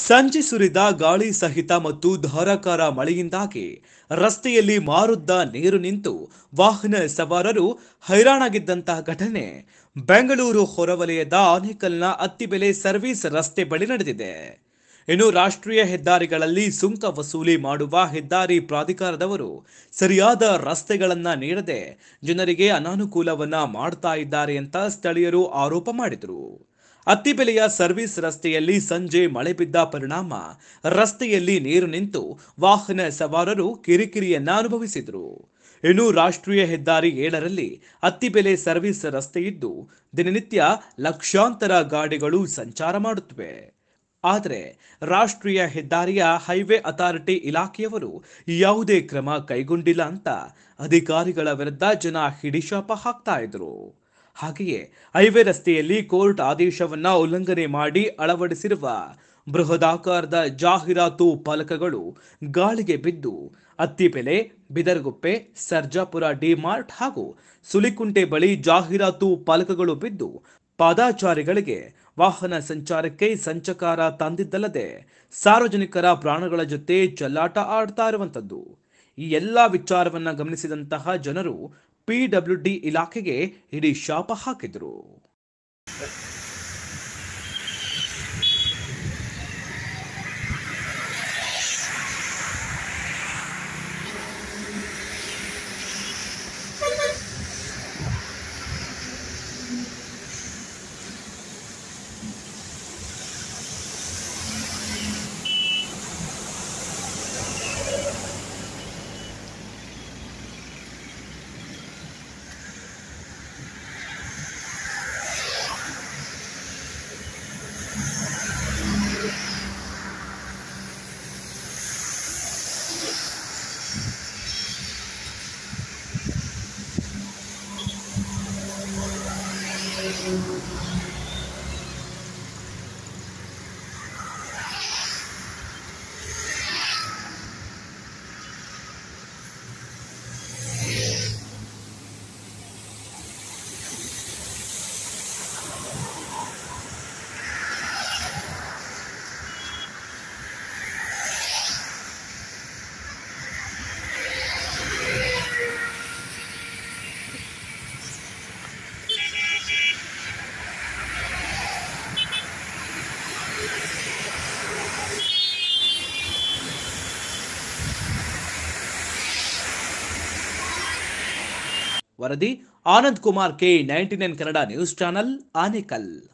ಸಂಜೆ ಸುರಿದ ಗಾಳಿ ಸಹಿತ ಮತ್ತು ಧಾರಾಕಾರ ಮಳೆಯಿಂದಾಗಿ ರಸ್ತೆಯಲ್ಲಿ ಮಾರುದ್ದ ನೀರು ನಿಂತು ವಾಹನ ಸವಾರರು ಹೈರಾಣಾಗಿದ್ದಂತಹ ಘಟನೆ ಬೆಂಗಳೂರು ಹೊರವಲಯದ ಆನೇಕಲ್ನ ಅತ್ತಿಬೆಲೆ ಸರ್ವಿಸ್ ರಸ್ತೆ ಬಳಿ ನಡೆದಿದೆ ಇನ್ನು ರಾಷ್ಟ್ರೀಯ ಹೆದ್ದಾರಿಗಳಲ್ಲಿ ಸುಂಕ ವಸೂಲಿ ಮಾಡುವ ಹೆದ್ದಾರಿ ಪ್ರಾಧಿಕಾರದವರು ಸರಿಯಾದ ರಸ್ತೆಗಳನ್ನ ನೀಡದೆ ಜನರಿಗೆ ಅನಾನುಕೂಲವನ್ನ ಮಾಡ್ತಾ ಇದ್ದಾರೆ ಅಂತ ಸ್ಥಳೀಯರು ಆರೋಪ ಮಾಡಿದರು ಅತ್ತಿಬೆಲೆಯ ಸರ್ವಿಸ್ ರಸ್ತೆಯಲ್ಲಿ ಸಂಜೆ ಮಳೆ ಬಿದ್ದ ಪರಿಣಾಮ ರಸ್ತೆಯಲ್ಲಿ ನೀರು ನಿಂತು ವಾಹನ ಸವಾರರು ಕಿರಿಕಿರಿಯನ್ನ ಅನುಭವಿಸಿದರು ಇನ್ನು ರಾಷ್ಟ್ರೀಯ ಹೆದ್ದಾರಿ ಏಳರಲ್ಲಿ ಅತ್ತಿಬೆಲೆ ಸರ್ವಿಸ್ ರಸ್ತೆಯಿದ್ದು ದಿನನಿತ್ಯ ಲಕ್ಷಾಂತರ ಗಾಡಿಗಳು ಸಂಚಾರ ಮಾಡುತ್ತಿವೆ ಆದರೆ ರಾಷ್ಟ್ರೀಯ ಹೆದ್ದಾರಿಯ ಹೈವೇ ಅಥಾರಿಟಿ ಇಲಾಖೆಯವರು ಯಾವುದೇ ಕ್ರಮ ಕೈಗೊಂಡಿಲ್ಲ ಅಂತ ಅಧಿಕಾರಿಗಳ ವಿರುದ್ಧ ಜನ ಹಿಡಿಶಾಪ ಹಾಕ್ತಾ ಇದ್ರು ಹಾಗೆಯೇ ಹೈವೇ ರಸ್ತೆಯಲ್ಲಿ ಕೋರ್ಟ್ ಆದೇಶವನ್ನ ಉಲ್ಲಂಘನೆ ಮಾಡಿ ಅಳವಡಿಸಿರುವ ಬೃಹದಾಕಾರದ ಜಾಹೀರಾತು ಫಲಕಗಳು ಗಾಳಿಗೆ ಬಿದ್ದು ಅತ್ತಿಬೆಲೆ ಬಿದರಗುಪ್ಪೆ ಸರ್ಜಾಪುರ ಡಿಮಾರ್ಟ್ ಹಾಗೂ ಸುಲಿಕುಂಟೆ ಬಳಿ ಜಾಹೀರಾತು ಫಲಕಗಳು ಬಿದ್ದು ಪಾದಾಚಾರಿಗಳಿಗೆ ವಾಹನ ಸಂಚಾರಕ್ಕೆ ಸಂಚಕಾರ ತಂದಿದ್ದಲ್ಲದೆ ಸಾರ್ವಜನಿಕರ ಪ್ರಾಣಗಳ ಜೊತೆ ಚೆಲ್ಲಾಟ ಆಡ್ತಾ ಇರುವಂತದ್ದು ಈ ಎಲ್ಲಾ ವಿಚಾರವನ್ನ ಗಮನಿಸಿದಂತಹ ಜನರು ಪಿಡಬ್ಲ್ಯೂಡಿ ಇಲಾಖೆಗೆ ಇಡೀ ಶಾಪ ಹಾಕಿದ್ರು ವರದಿ Anand Kumar K ninety nine Kannada news channel Anekal